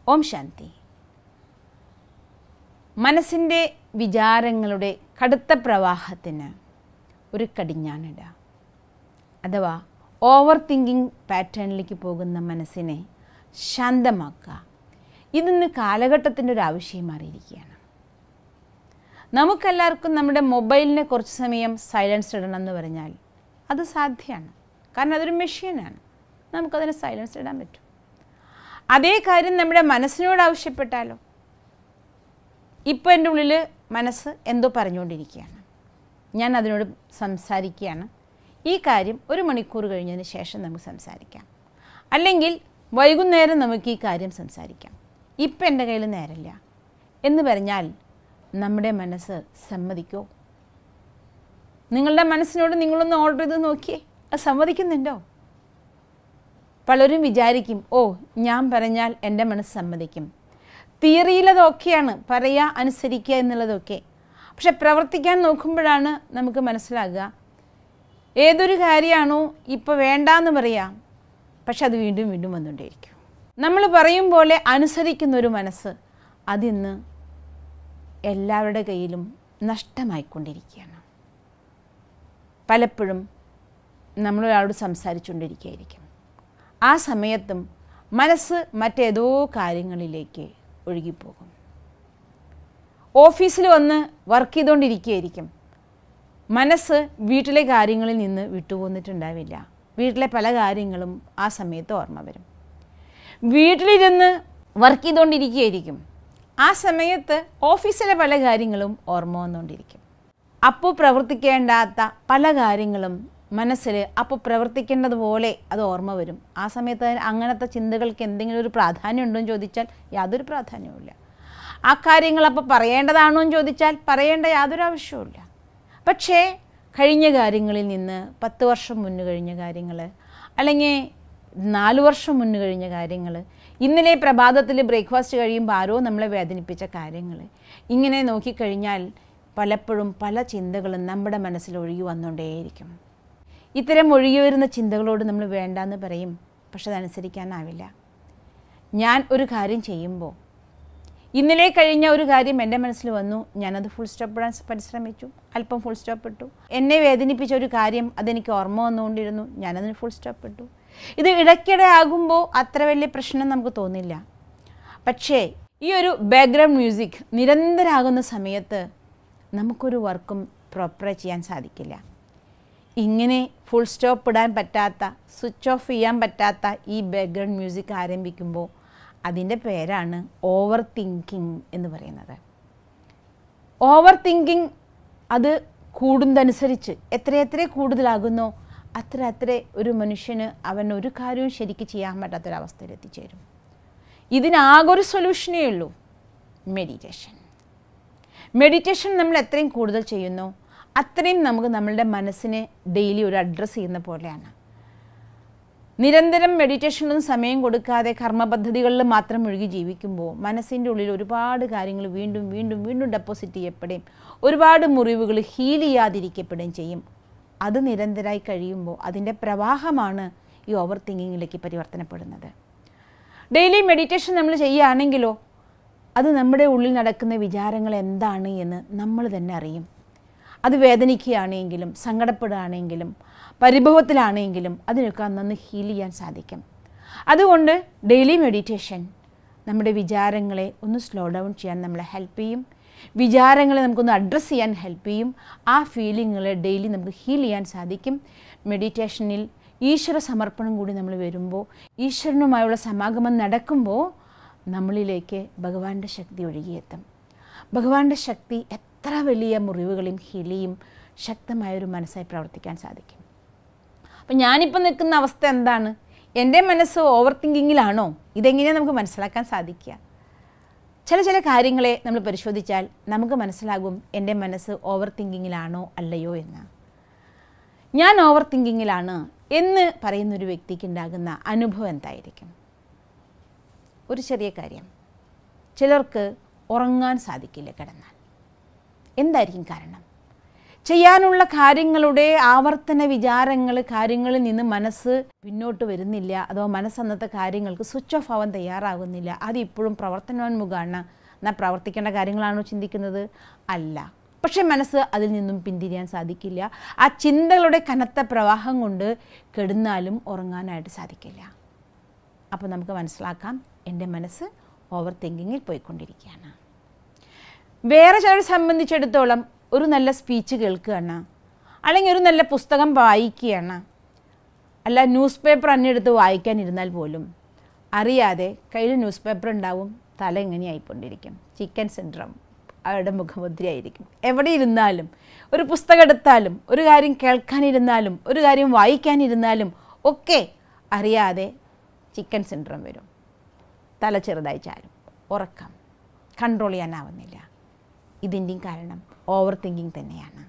ഓം ശാന്തി മനസ്സിൻ്റെ വിചാരങ്ങളുടെ കടുത്ത പ്രവാഹത്തിന് ഒരു കടിഞ്ഞാണിട അഥവാ ഓവർ തിങ്കിങ് പാറ്റേണിലേക്ക് പോകുന്ന മനസ്സിനെ ശാന്തമാക്കുക ഇതിന്ന് കാലഘട്ടത്തിൻ്റെ ഒരു ആവശ്യം മാറിയിരിക്കുകയാണ് നമുക്കെല്ലാവർക്കും നമ്മുടെ മൊബൈലിനെ കുറച്ച് സമയം സൈലൻസ് ഇടണം എന്ന് പറഞ്ഞാൽ അത് സാധ്യമാണ് കാരണം അതൊരു മെഷീനാണ് നമുക്കതിന് സൈലൻസ് ഇടാൻ പറ്റും അതേ കാര്യം നമ്മുടെ മനസ്സിനോട് ആവശ്യപ്പെട്ടാലോ ഇപ്പോൾ എൻ്റെ ഉള്ളിൽ മനസ്സ് എന്തോ പറഞ്ഞുകൊണ്ടിരിക്കുകയാണ് ഞാൻ അതിനോട് സംസാരിക്കുകയാണ് ഈ കാര്യം ഒരു മണിക്കൂർ കഴിഞ്ഞതിന് ശേഷം നമുക്ക് സംസാരിക്കാം അല്ലെങ്കിൽ വൈകുന്നേരം നമുക്ക് ഈ കാര്യം സംസാരിക്കാം ഇപ്പം എൻ്റെ കയ്യിൽ നേരമില്ല എന്ന് പറഞ്ഞാൽ നമ്മുടെ മനസ്സ് സമ്മതിക്കോ നിങ്ങളുടെ മനസ്സിനോട് നിങ്ങളൊന്ന് ഓർഡർ ചെയ്ത് നോക്കിയേ അത് സമ്മതിക്കുന്നുണ്ടോ പലരും വിചാരിക്കും ഓ ഞാൻ പറഞ്ഞാൽ എൻ്റെ മനസ്സ് സമ്മതിക്കും തിയറിയിലതൊക്കെയാണ് പറയുക അനുസരിക്കുക എന്നുള്ളതൊക്കെ പക്ഷെ പ്രവർത്തിക്കാൻ നോക്കുമ്പോഴാണ് നമുക്ക് മനസ്സിലാകുക ഏതൊരു കാര്യമാണോ ഇപ്പോൾ വേണ്ടാന്ന് പറയാം പക്ഷെ അത് വീണ്ടും വീണ്ടും വന്നുകൊണ്ടേയിരിക്കും നമ്മൾ പറയും പോലെ അനുസരിക്കുന്ന ഒരു മനസ്സ് അതിന്ന് എല്ലാവരുടെ കയ്യിലും നഷ്ടമായിക്കൊണ്ടിരിക്കുകയാണ് പലപ്പോഴും നമ്മളൊരാളോട് സംസാരിച്ചുകൊണ്ടിരിക്കുകയായിരിക്കും ആ സമയത്തും മനസ്സ് മറ്റേതോ കാര്യങ്ങളിലേക്ക് ഒഴുകിപ്പോകും ഓഫീസിൽ വന്ന് വർക്ക് ചെയ്തുകൊണ്ടിരിക്കുകയായിരിക്കും മനസ്സ് വീട്ടിലെ കാര്യങ്ങളിൽ നിന്ന് വിട്ടുപോന്നിട്ടുണ്ടാവില്ല വീട്ടിലെ പല കാര്യങ്ങളും ആ സമയത്ത് ഓർമ്മ വരും വീട്ടിലിരുന്ന് വർക്ക് ചെയ്തുകൊണ്ടിരിക്കുകയായിരിക്കും ആ സമയത്ത് ഓഫീസിലെ പല കാര്യങ്ങളും ഓർമ്മ വന്നുകൊണ്ടിരിക്കും അപ്പോൾ പ്രവർത്തിക്കേണ്ടാത്ത പല കാര്യങ്ങളും മനസ്സിൽ അപ്പോൾ പ്രവർത്തിക്കേണ്ടതുപോലെ അത് ഓർമ്മ വരും ആ സമയത്ത് അതിന് അങ്ങനത്തെ ചിന്തകൾക്ക് എന്തെങ്കിലും ഒരു പ്രാധാന്യം ഉണ്ടോ എന്ന് ചോദിച്ചാൽ യാതൊരു പ്രാധാന്യവുമില്ല ആ കാര്യങ്ങൾ അപ്പോൾ പറയേണ്ടതാണോ എന്ന് ചോദിച്ചാൽ പറയേണ്ട യാതൊരു ആവശ്യവുമില്ല പക്ഷേ കഴിഞ്ഞ കാര്യങ്ങളിൽ നിന്ന് പത്ത് വർഷം മുന്ന് കഴിഞ്ഞ കാര്യങ്ങൾ അല്ലെങ്കിൽ നാല് വർഷം മുന്ന് കഴിഞ്ഞ കാര്യങ്ങൾ ഇന്നലെ പ്രഭാതത്തിൽ ബ്രേക്ക്ഫാസ്റ്റ് കഴിയുമ്പോൾ ആരോ നമ്മളെ വേദനിപ്പിച്ച കാര്യങ്ങൾ ഇങ്ങനെ നോക്കിക്കഴിഞ്ഞാൽ പലപ്പോഴും പല ചിന്തകളും നമ്മുടെ മനസ്സിൽ ഒഴുകി വന്നുകൊണ്ടേയിരിക്കും ഇത്തരം ഒഴുകി വരുന്ന ചിന്തകളോട് നമ്മൾ വേണ്ടാന്ന് പറയും പക്ഷെ അതനുസരിക്കാനാവില്ല ഞാൻ ഒരു കാര്യം ചെയ്യുമ്പോൾ ഇന്നലെ കഴിഞ്ഞ ഒരു കാര്യം എൻ്റെ മനസ്സിൽ വന്നു ഞാനത് ഫുൾ സ്റ്റോപ്പ് ഇടാൻ പരിശ്രമിച്ചു അല്പം ഫുൾ സ്റ്റോപ്പ് ഇട്ടു എന്നെ വേദനിപ്പിച്ച ഒരു കാര്യം അതെനിക്ക് ഓർമ്മ വന്നുകൊണ്ടിരുന്നു ഞാനതിന് ഫുൾ സ്റ്റോപ്പ് ഇട്ടു ഇത് ഇടയ്ക്കിടെ ആകുമ്പോൾ അത്ര വലിയ പ്രശ്നം നമുക്ക് തോന്നില്ല പക്ഷേ ഈ ഒരു ബാക്ക്ഗ്രൗണ്ട് മ്യൂസിക് നിരന്തരമാകുന്ന സമയത്ത് നമുക്കൊരു വർക്കും പ്രോപ്പറായി ചെയ്യാൻ സാധിക്കില്ല ഇങ്ങനെ ഫുൾ സ്റ്റോപ്പ് ഇടാൻ പറ്റാത്ത സ്വിച്ച് ഓഫ് ചെയ്യാൻ പറ്റാത്ത ഈ ബാക്ക്ഗ്രൗണ്ട് മ്യൂസിക് ആരംഭിക്കുമ്പോൾ അതിൻ്റെ പേരാണ് ഓവർ തിങ്കിങ് എന്ന് പറയുന്നത് ഓവർ തിങ്കിങ് അത് കൂടുന്നതനുസരിച്ച് എത്രയെത്ര കൂടുതലാകുന്നോ അത്ര അത്ര ഒരു മനുഷ്യന് അവൻ ഒരു കാര്യവും ശരിക്ക് ചെയ്യാൻ പറ്റാത്തൊരവസ്ഥയിൽ എത്തിച്ചേരും ഇതിനാകെ ഒരു സൊല്യൂഷനേ ഉള്ളൂ മെഡിറ്റേഷൻ മെഡിറ്റേഷൻ നമ്മൾ എത്രയും കൂടുതൽ ചെയ്യുന്നു അത്രയും നമുക്ക് നമ്മളുടെ മനസ്സിനെ ഡെയിലി ഒരു അഡ്രസ്സ് ചെയ്യുന്ന പോലെയാണ് നിരന്തരം മെഡിറ്റേഷനൊന്നും സമയം കൊടുക്കാതെ കർമ്മപദ്ധതികളിൽ മാത്രം മുഴുകി ജീവിക്കുമ്പോൾ മനസ്സിൻ്റെ ഉള്ളിൽ ഒരുപാട് കാര്യങ്ങൾ വീണ്ടും വീണ്ടും വീണ്ടും ഡെപ്പോസിറ്റ് ചെയ്യപ്പെടുകയും ഒരുപാട് മുറിവുകൾ ഹീൽ ചെയ്യാതിരിക്കപ്പെടുകയും ചെയ്യും അത് നിരന്തരമായി കഴിയുമ്പോൾ അതിൻ്റെ പ്രവാഹമാണ് ഈ ഓവർ തിങ്കിങ്ങിലേക്ക് പരിവർത്തനപ്പെടുന്നത് ഡെയിലി മെഡിറ്റേഷൻ നമ്മൾ ചെയ്യുകയാണെങ്കിലോ അത് നമ്മുടെ ഉള്ളിൽ നടക്കുന്ന വിചാരങ്ങൾ എന്താണ് എന്ന് നമ്മൾ തന്നെ അറിയും അത് വേദനിക്കുകയാണെങ്കിലും സങ്കടപ്പെടുകയാണെങ്കിലും പരിഭവത്തിലാണെങ്കിലും അതിനൊക്കെ അന്നന്ന് ഹീൽ ചെയ്യാൻ സാധിക്കും അതുകൊണ്ട് ഡെയിലി മെഡിറ്റേഷൻ നമ്മുടെ വിചാരങ്ങളെ ഒന്ന് സ്ലോ ഡൗൺ ചെയ്യാൻ നമ്മളെ ഹെൽപ്പ് ചെയ്യും വിചാരങ്ങളെ നമുക്കൊന്ന് അഡ്രസ്സ് ചെയ്യാൻ ഹെൽപ്പ് ചെയ്യും ആ ഫീലിങ്ങുകളെ ഡെയിലി നമുക്ക് ഹീൽ ചെയ്യാൻ സാധിക്കും മെഡിറ്റേഷനിൽ ഈശ്വര സമർപ്പണം കൂടി നമ്മൾ വരുമ്പോൾ ഈശ്വരനുമായുള്ള സമാഗമം നടക്കുമ്പോൾ നമ്മളിലേക്ക് ഭഗവാന്റെ ശക്തി ഒഴുകിയെത്തും ഭഗവാന്റെ ശക്തി എത്ര വലിയ മുറിവുകളെയും ഹീൽ ചെയ്യും ശക്തമായൊരു മനസ്സായി പ്രവർത്തിക്കാൻ സാധിക്കും അപ്പം ഞാനിപ്പോൾ നിൽക്കുന്ന അവസ്ഥ എന്താണ് എൻ്റെ മനസ്സ് ഓവർ തിങ്കിങ്ങിലാണോ ഇതെങ്ങനെയാണ് നമുക്ക് മനസ്സിലാക്കാൻ സാധിക്കുക ചില ചില കാര്യങ്ങളെ നമ്മൾ പരിശോധിച്ചാൽ നമുക്ക് മനസ്സിലാകും എൻ്റെ മനസ്സ് ഓവർ തിങ്കിങ്ങിലാണോ അല്ലയോ എന്ന് ഞാൻ ഓവർ തിങ്കിങ്ങിലാണ് എന്ന് പറയുന്നൊരു വ്യക്തിക്ക് ഉണ്ടാകുന്ന അനുഭവം എന്തായിരിക്കും ഒരു ചെറിയ കാര്യം ചിലർക്ക് ഉറങ്ങാൻ സാധിക്കില്ല കിടന്നാൽ എന്തായിരിക്കും കാരണം ചെയ്യാനുള്ള കാര്യങ്ങളുടെ ആവർത്തന വിചാരങ്ങൾ കാര്യങ്ങളിൽ നിന്ന് മനസ്സ് പിന്നോട്ട് വരുന്നില്ല അഥവാ മനസ്സ് അന്നത്തെ കാര്യങ്ങൾക്ക് സ്വിച്ച് ഓഫ് ആവാൻ തയ്യാറാകുന്നില്ല അത് ഇപ്പോഴും പ്രവർത്തനോന്മുഖമാണ് എന്നാൽ പ്രവർത്തിക്കേണ്ട കാര്യങ്ങളാണോ ചിന്തിക്കുന്നത് അല്ല പക്ഷേ മനസ്സ് അതിൽ നിന്നും പിന്തിരിയാൻ സാധിക്കില്ല ആ ചിന്തകളുടെ കനത്ത പ്രവാഹം കൊണ്ട് കെടുന്നാലും ഉറങ്ങാനായിട്ട് സാധിക്കില്ല അപ്പോൾ നമുക്ക് മനസ്സിലാക്കാം എൻ്റെ മനസ്സ് ഓവർ തിങ്കിങ്ങിൽ പോയിക്കൊണ്ടിരിക്കുകയാണ് വേറെ ചിലരെ സംബന്ധിച്ചിടത്തോളം ഒരു നല്ല സ്പീച്ച് കേൾക്കുകയാണ് അല്ലെങ്കിൽ ഒരു നല്ല പുസ്തകം വായിക്കുകയാണ് അല്ല ന്യൂസ് പേപ്പർ അന്നെടുത്ത് വായിക്കാനിരുന്നാൽ പോലും അറിയാതെ കയ്യിൽ ന്യൂസ് പേപ്പർ ഉണ്ടാവും തല ഇങ്ങനെയായിക്കൊണ്ടിരിക്കും ചിക്കൻ സിൻഡ്രം അവരുടെ മുഖമുദ്രയായിരിക്കും എവിടെ ഇരുന്നാലും ഒരു പുസ്തകം എടുത്താലും ഒരു കാര്യം കേൾക്കാനിരുന്നാലും ഒരു കാര്യം വായിക്കാനിരുന്നാലും ഒക്കെ അറിയാതെ ചിക്കൻ സിൻഡ്രം വരും തല ചെറുതായി ചാരും ഉറക്കം കൺട്രോൾ ചെയ്യാനാവുന്നില്ല ഇതിൻ്റെയും കാരണം ഓവർ തിങ്കിങ് തന്നെയാണ്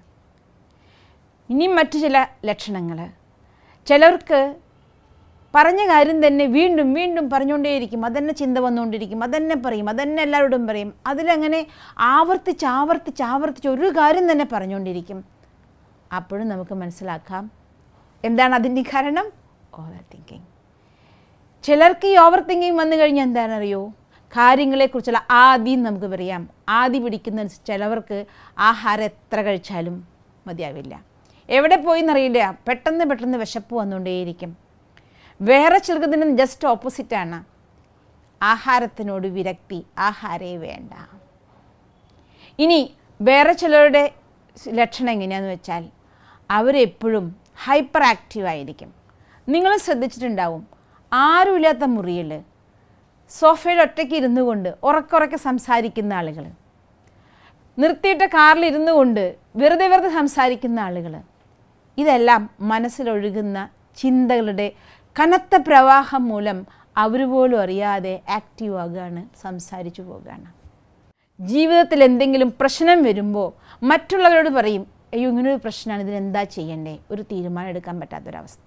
ഇനിയും മറ്റു ചില ലക്ഷണങ്ങൾ ചിലർക്ക് പറഞ്ഞ കാര്യം തന്നെ വീണ്ടും വീണ്ടും പറഞ്ഞുകൊണ്ടേയിരിക്കും അതന്നെ ചിന്ത വന്നുകൊണ്ടിരിക്കും അതന്നെ പറയും അതന്നെ എല്ലാവരോടും പറയും അതിലങ്ങനെ ആവർത്തിച്ച് ആവർത്തിച്ച് ആവർത്തിച്ച് ഒരു കാര്യം തന്നെ പറഞ്ഞുകൊണ്ടിരിക്കും അപ്പോഴും നമുക്ക് മനസ്സിലാക്കാം എന്താണ് അതിൻ്റെ കാരണം ഓവർ തിങ്കിങ് ചിലർക്ക് ഈ ഓവർ തിങ്കിങ് വന്നു കഴിഞ്ഞാൽ എന്താണെന്നറിയോ കാര്യങ്ങളെക്കുറിച്ചുള്ള ആദ്യം നമുക്ക് പറയാം ആദി പിടിക്കുന്ന ചിലവർക്ക് ആഹാരം എത്ര കഴിച്ചാലും മതിയാവില്ല എവിടെ പോയി എന്നറിയില്ല പെട്ടെന്ന് പെട്ടെന്ന് വിശപ്പ് വന്നുകൊണ്ടേയിരിക്കും വേറെ ചിലർക്ക് ഇതിന് ജസ്റ്റ് ഓപ്പോസിറ്റാണ് ആഹാരത്തിനോട് വിരക്തി ആഹാരേ വേണ്ട ഇനി വേറെ ചിലരുടെ ലക്ഷണം എങ്ങനെയാണെന്ന് വെച്ചാൽ അവരെപ്പോഴും ഹൈപ്പർ ആക്റ്റീവ് ആയിരിക്കും നിങ്ങൾ ശ്രദ്ധിച്ചിട്ടുണ്ടാവും ആരുമില്ലാത്ത മുറിയിൽ സോഫയിൽ ഒറ്റയ്ക്ക് ഇരുന്നു കൊണ്ട് ഉറക്കുറക്കെ സംസാരിക്കുന്ന ആളുകൾ നിർത്തിയിട്ട കാറിൽ ഇരുന്നു കൊണ്ട് വെറുതെ വെറുതെ സംസാരിക്കുന്ന ആളുകൾ ഇതെല്ലാം മനസ്സിലൊഴുകുന്ന ചിന്തകളുടെ കനത്ത പ്രവാഹം മൂലം അവർ പോലും അറിയാതെ ആക്റ്റീവ് ആകുകയാണ് സംസാരിച്ചു പോകുകയാണ് ജീവിതത്തിൽ എന്തെങ്കിലും പ്രശ്നം വരുമ്പോൾ മറ്റുള്ളവരോട് പറയും അയ്യോ ഇങ്ങനൊരു പ്രശ്നമാണ് ഇതിനെന്താ ചെയ്യണ്ടേ ഒരു തീരുമാനം എടുക്കാൻ പറ്റാത്തൊരവസ്ഥ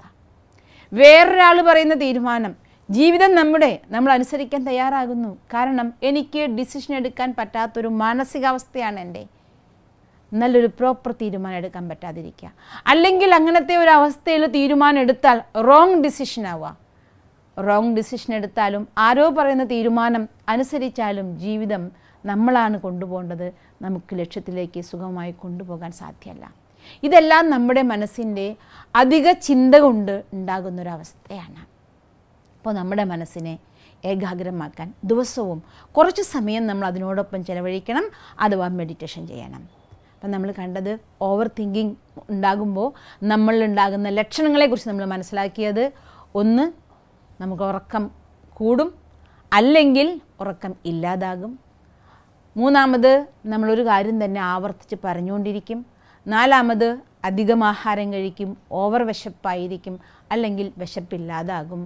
വേറൊരാൾ പറയുന്ന തീരുമാനം ജീവിതം നമ്മുടെ നമ്മൾ അനുസരിക്കാൻ തയ്യാറാകുന്നു കാരണം എനിക്ക് ഡിസിഷൻ എടുക്കാൻ പറ്റാത്തൊരു മാനസികാവസ്ഥയാണ് എൻ്റെ നല്ലൊരു പ്രോപ്പർ തീരുമാനം എടുക്കാൻ പറ്റാതിരിക്കുക അല്ലെങ്കിൽ അങ്ങനത്തെ ഒരു അവസ്ഥയിൽ തീരുമാനം എടുത്താൽ റോങ് ഡിസിഷൻ ആവുക റോങ് ഡിസിഷൻ എടുത്താലും ആരോ പറയുന്ന തീരുമാനം അനുസരിച്ചാലും ജീവിതം നമ്മളാണ് കൊണ്ടുപോകേണ്ടത് നമുക്ക് ലക്ഷ്യത്തിലേക്ക് സുഖമായി കൊണ്ടുപോകാൻ സാധ്യമല്ല ഇതെല്ലാം നമ്മുടെ മനസ്സിൻ്റെ അധിക ചിന്ത കൊണ്ട് ഉണ്ടാകുന്നൊരവസ്ഥയാണ് അപ്പോൾ നമ്മുടെ മനസ്സിനെ ഏകാഗ്രമാക്കാൻ ദിവസവും കുറച്ച് സമയം നമ്മൾ അതിനോടൊപ്പം ചിലവഴിക്കണം അഥവാ മെഡിറ്റേഷൻ ചെയ്യണം അപ്പം നമ്മൾ കണ്ടത് ഓവർ തിങ്കിങ് ഉണ്ടാകുമ്പോൾ നമ്മളിലുണ്ടാകുന്ന ലക്ഷണങ്ങളെക്കുറിച്ച് നമ്മൾ മനസ്സിലാക്കിയത് ഒന്ന് നമുക്ക് ഉറക്കം കൂടും അല്ലെങ്കിൽ ഉറക്കം ഇല്ലാതാകും മൂന്നാമത് നമ്മളൊരു കാര്യം തന്നെ ആവർത്തിച്ച് പറഞ്ഞുകൊണ്ടിരിക്കും നാലാമത് അധികം ആഹാരം കഴിക്കും ഓവർ വിശപ്പായിരിക്കും അല്ലെങ്കിൽ വിശപ്പില്ലാതാകും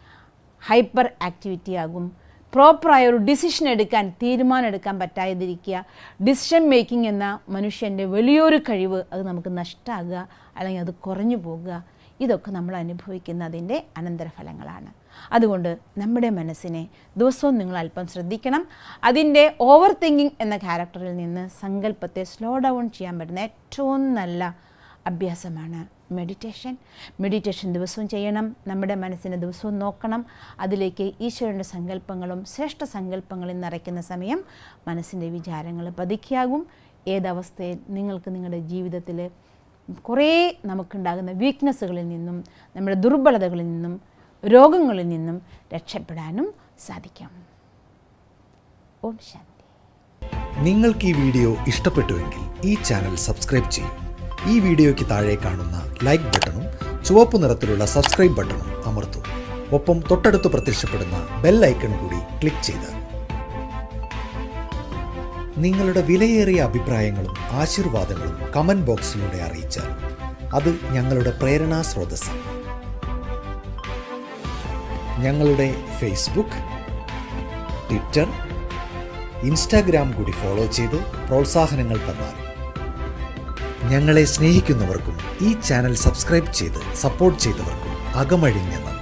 ഹൈപ്പർ ആക്ടിവിറ്റി ആകും പ്രോപ്പറായ ഒരു ഡിസിഷൻ എടുക്കാൻ തീരുമാനം എടുക്കാൻ പറ്റാതിരിക്കുക ഡിസിഷൻ മേക്കിംഗ് എന്ന മനുഷ്യൻ്റെ വലിയൊരു കഴിവ് അത് നമുക്ക് നഷ്ടമാകുക അല്ലെങ്കിൽ അത് കുറഞ്ഞു പോകുക ഇതൊക്കെ നമ്മൾ അനുഭവിക്കുന്ന അതിൻ്റെ അനന്തരഫലങ്ങളാണ് അതുകൊണ്ട് നമ്മുടെ മനസ്സിനെ ദിവസവും നിങ്ങൾ അല്പം ശ്രദ്ധിക്കണം അതിൻ്റെ ഓവർ തിങ്കിങ് എന്ന ക്യാരക്ടറിൽ നിന്ന് സങ്കല്പത്തെ സ്ലോ ഡൗൺ ചെയ്യാൻ പറ്റുന്ന ഏറ്റവും നല്ല അഭ്യാസമാണ് മെഡിറ്റേഷൻ മെഡിറ്റേഷൻ ദിവസവും ചെയ്യണം നമ്മുടെ മനസ്സിനെ ദിവസവും നോക്കണം അതിലേക്ക് ഈശ്വരൻ്റെ സങ്കല്പങ്ങളും ശ്രേഷ്ഠ സങ്കല്പങ്ങളും നിറയ്ക്കുന്ന സമയം മനസ്സിൻ്റെ വിചാരങ്ങൾ പതുക്കിയാകും ഏതവസ്ഥയിൽ നിങ്ങൾക്ക് നിങ്ങളുടെ ജീവിതത്തിൽ കുറേ നമുക്കുണ്ടാകുന്ന വീക്ക്നെസ്സുകളിൽ നിന്നും നമ്മുടെ ദുർബലതകളിൽ നിന്നും രോഗങ്ങളിൽ നിന്നും രക്ഷപ്പെടാനും സാധിക്കും ഓം ശാന്തി നിങ്ങൾക്ക് ഈ വീഡിയോ ഇഷ്ടപ്പെട്ടുവെങ്കിൽ ഈ ചാനൽ സബ്സ്ക്രൈബ് ചെയ്യൂ ഈ വീഡിയോയ്ക്ക് താഴെ കാണുന്ന ലൈക്ക് ബട്ടണും ചുവപ്പ് നിറത്തിലുള്ള സബ്സ്ക്രൈബ് ബട്ടണും അമർത്തൂ ഒപ്പം തൊട്ടടുത്ത് പ്രത്യക്ഷപ്പെടുന്ന ബെൽ ഐക്കൺ കൂടി ക്ലിക്ക് ചെയ്താൽ നിങ്ങളുടെ വിലയേറിയ അഭിപ്രായങ്ങളും ആശീർവാദങ്ങളും കമന്റ് ബോക്സിലൂടെ അറിയിച്ചാൽ അത് ഞങ്ങളുടെ പ്രേരണാ സ്രോതസ്സാണ് ഞങ്ങളുടെ ഫേസ്ബുക്ക് ട്വിറ്റർ ഇൻസ്റ്റാഗ്രാം കൂടി ഫോളോ ചെയ്ത് പ്രോത്സാഹനങ്ങൾ തന്നാൽ ഞങ്ങളെ സ്നേഹിക്കുന്നവർക്കും ഈ ചാനൽ സബ്സ്ക്രൈബ് ചെയ്ത് സപ്പോർട്ട് ചെയ്തവർക്കും അകമഴിഞ്ഞ നന്ദി